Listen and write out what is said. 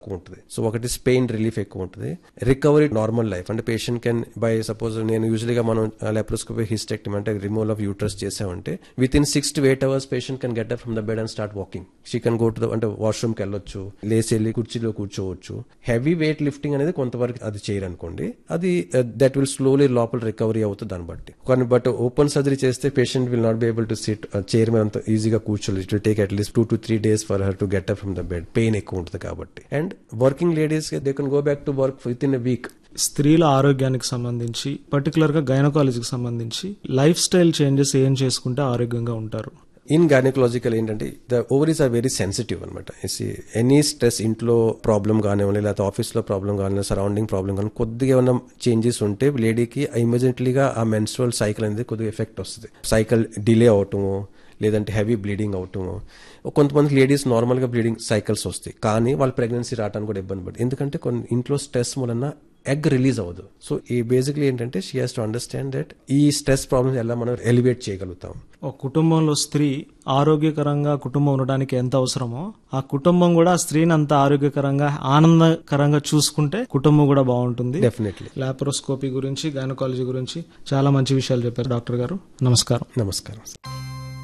ఎక్కువ ఉంటుంది సో ఒకటి పెయిన్ రిలీఫ్ ఎక్కువ ఉంటుంది రికవరీ నార్మల్ లైఫ్ అంటే పేషెంట్ కెన్ బై సపోజ్ నేను యూజువల్గా మనం లెప్రోస్కోపీ హిస్టెక్టమ్ అంటే రిమూవల్ ఆఫ్ యూట్రస్ చేసామంటే within six to eight hours patient can get up from the bed and start walking she can go to the అంటే వాష్రూమ్కి వెళ్ళొచ్చు లేసి వెళ్ళి కుర్చీలో కూర్చోవచ్చు హెవీ వెయిట్ లిఫ్టింగ్ అనేది కొంతవరకు అది చేయరు అనుకోండి అది దట్ విల్ స్లోలీ లోపల రికవరీ అవుతుంది దాన్ని బట్టి కానీ బట్ ఓపెన్ సర్జరీ చేస్తే patient will not be able to sit chair మీద అంత ఈజీగా కూర్చోలేదు it will take at least two to three days for her to get up from the bed pain ఎక్కువ ఉంటుంది కాబట్టి and working ladies they can go back to work within a week స్త్రీల ఆరోగ్యానికి సంబంధించి పర్టికులర్ గా గైనకాలజీకి సంబంధించి life style changes ఏం చేసుకుంటే ఆరోగ్యంగా ఉంటారు ఇన్ గైనకలాజికల్ ఏంటంటే the ovaries are very sensitive అనమాట ఎనీ స్ట్రెస్ ఇంట్లో ప్రాబ్లం కానివ్వండి లేకపోతే ఆఫీస్లో ప్రాబ్లం కానివ్వండి సరౌండింగ్ ప్రాబ్లం కానీ కొద్దిగా ఏమైనా చేంజెస్ ఉంటే లేడీకి ఇమీడియట్లీగా ఆ మెన్స్ట్రల్ సైకిల్ అనేది కొద్దిగా ఎఫెక్ట్ వస్తుంది సైకిల్ డిలే అవటము లేదంటే హెవీ బ్లీడింగ్ అవటము కొంతమంది లేడీస్ నార్మల్గా బ్లీడింగ్ సైకిల్స్ వస్తాయి కానీ వాళ్ళ ప్రెగ్నెన్సీ రావడానికి కూడా ఇబ్బంది పడుతుంది ఎందుకంటే కొన్ని ఇంట్లో స్ట్రెస్ వలన ఎగ్ రిలీజ్ అవ్వదు సో ఈ బేసిక్లీ ఏంటంటే she has to understand that ఈ స్ట్రెస్ ప్రాబ్లమ్స్ ఎలా మనం ఎలివేట్ చేయగలుగుతాం ఒక కుటుంబంలో స్త్రీ ఆరోగ్యకరంగా కుటుంబం ఉండడానికి ఎంత అవసరమో ఆ కుటుంబం కూడా ఆ స్త్రీని అంత ఆరోగ్యకరంగా ఆనందకరంగా చూసుకుంటే కుటుంబం కూడా బాగుంటుంది డెఫినెట్లీ లాప్రోస్కోపీ గురించి గైనకాలజీ గురించి చాలా మంచి విషయాలు చెప్పారు డాక్టర్ గారు నమస్కారం నమస్కారం